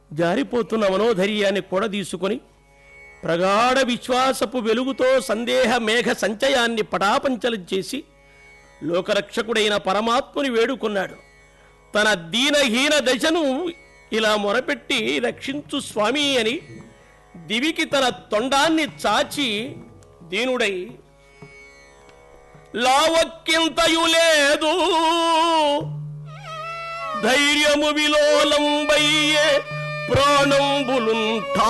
జారిపోతున్న మనోధైర్యాన్ని కూడదీసుకొని ప్రగాఢ విశ్వాసపు వెలుగుతో సందేహ మేఘ సంచయాన్ని పటాపంచలం చేసి లోకరక్షకుడైన పరమాత్ముని వేడుకున్నాడు తన దీనహీన దశను ఇలా మొరపెట్టి రక్షించు స్వామి అని దివికి తన తొండాన్ని చాచి దీనుడై లావక్కింతయు లేదు ధైర్యము విలోలంబయ్యే ప్రాణంబులుంఠా